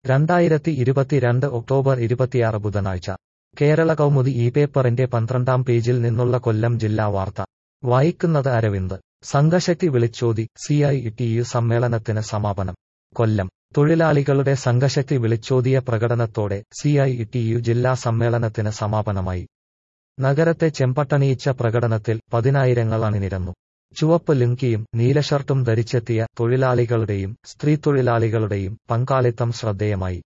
രണ്ടായിരത്തി ഇരുപത്തിരണ്ട് ഒക്ടോബർ ഇരുപത്തിയാറ് ബുധനാഴ്ച കേരള കൗമുദി ഈ പേപ്പറിന്റെ പന്ത്രണ്ടാം പേജിൽ നിന്നുള്ള കൊല്ലം ജില്ലാ വാർത്ത വായിക്കുന്നത് അരവിന്ദ് സംഘശക്തി വിളിച്ചോതി സിഐ ടിയു സമ്മേളനത്തിന് സമാപനം കൊല്ലം തൊഴിലാളികളുടെ സംഘശക്തി വിളിച്ചോതിയ പ്രകടനത്തോടെ സിഐ ടിയു ജില്ലാ സമ്മേളനത്തിന് സമാപനമായി നഗരത്തെ ചെമ്പട്ടണിയിച്ച പ്രകടനത്തിൽ പതിനായിരങ്ങൾ അണിനിരന്നു ചുവപ്പ് ലുങ്കിയും നീലഷർട്ടും ധരിച്ചെത്തിയ തൊഴിലാളികളുടെയും സ്ത്രീത്തൊഴിലാളികളുടെയും പങ്കാളിത്തം ശ്രദ്ധേയമായി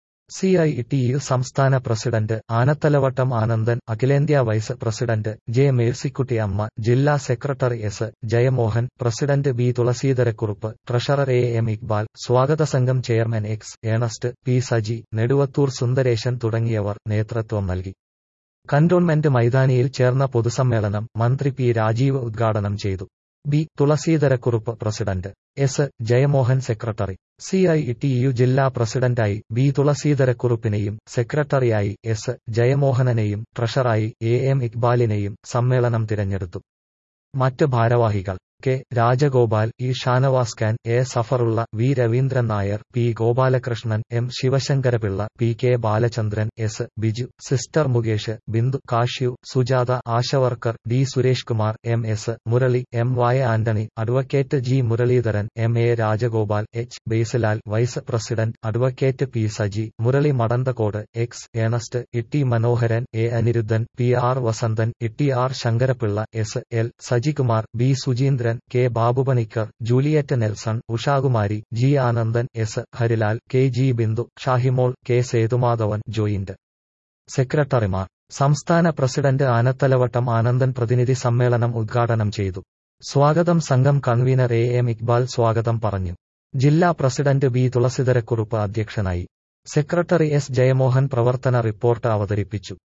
സിഐ ടിയു സംസ്ഥാന പ്രസിഡന്റ് ആനത്തലവട്ടം ആനന്ദൻ അഖിലേന്ത്യാ vice president J Mercykutty Amma ജില്ലാ secretary S Jayamohan president B Thulaseedharakurup treasurer A M Iqbal സ്വാഗത സംഘം chairman X Ernest P Saji Neduvathur Sundaresan തുടങ്ങിയവർ നേതൃത്വം നൽകി കന്റോൺമെന്റ് മൈതാനിയിൽ ചേർന്ന പൊതുസമ്മേളനം മന്ത്രി പി രാജീവ് ഉദ്ഘാടനം ചെയ്തു B Thulaseedharakurup president S Jayamohan secretary CITU ജില്ലാ പ്രസിഡന്റായി ബി തുളസീധരക്കുറുപ്പിനെയും സെക്രട്ടറിയായി എസ് ജയമോഹനനെയും ട്രഷറായി എ എം ഇക്ബാലിനെയും സമ്മേളനം തിരഞ്ഞെടുത്തു മറ്റ് ഭാരവാഹികൾ K Rajagopal E Shanavas Khan A Safarulla V Raveendran Nair P Gopalakrishnan M Sivasankarapillai P K Balachandran S Biju sister Mukesh Bindu cashew Sujatha Asha worker D Suresh Kumar M S Murali M വായ Antony advocate G Muralidharan M A Rajagopal H Basilal vice president advocate P Saji Murali Madanthakode X Ernest Itty Manoharan A Anirudhan P R Vasanthan Itty R Sankarapillai S L Sajikumar B Sujeendran K Babupanicker Juliet Nelson Ushakumari G Anandan S Harilal K G Bindu Shahimol K Sethumadhavan joint സെക്രട്ടറിമാർ സംസ്ഥാന president Anathalavattom Anandan പ്രതിനിധി സമ്മേളനം ഉദ്ഘാടനം ചെയ്തു സ്വാഗതം സംഘം convener A M Iqbal സ്വാഗതം പറഞ്ഞു ജില്ലാ പ്രസിഡന്റ് ബി തുളസിധരക്കുറുപ്പ് അധ്യക്ഷനായി സെക്രട്ടറി എസ് ജയമോഹൻ പ്രവർത്തന റിപ്പോർട്ട് അവതരിപ്പിച്ചു